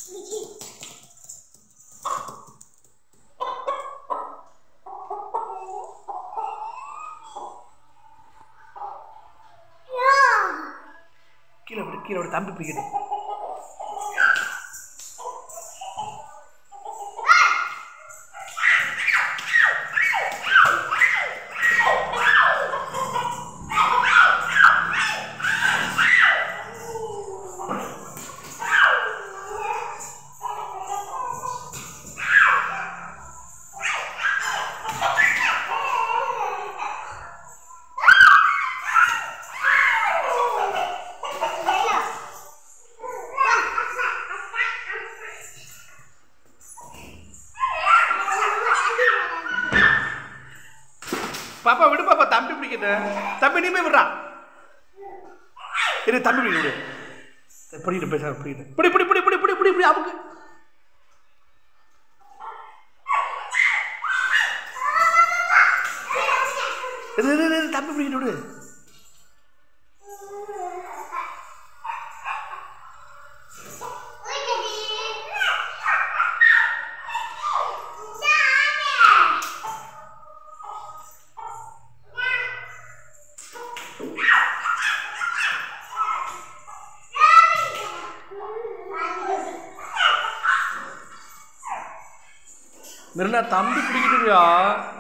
கீழே விடு கீழே விடு தம்பி பிடிக்கணும் பாப்பா விடு பாப்பா தம்பி பிடிக்கிட்ட தம்பி நீ போய் விடுறா இரு தம்பி பிடிக்க விடு பிடிக்கிட்டு பேச பிடிக்கிட்டு பிடி பிடி பிடி பிடி பிடி பிடி பிடி அமுக்கு இரு இரு, இரு, இரு, தம்பி பிடிக்கிட்டு விடு மிருனா தம்பி பிடிக்கிட்டுயா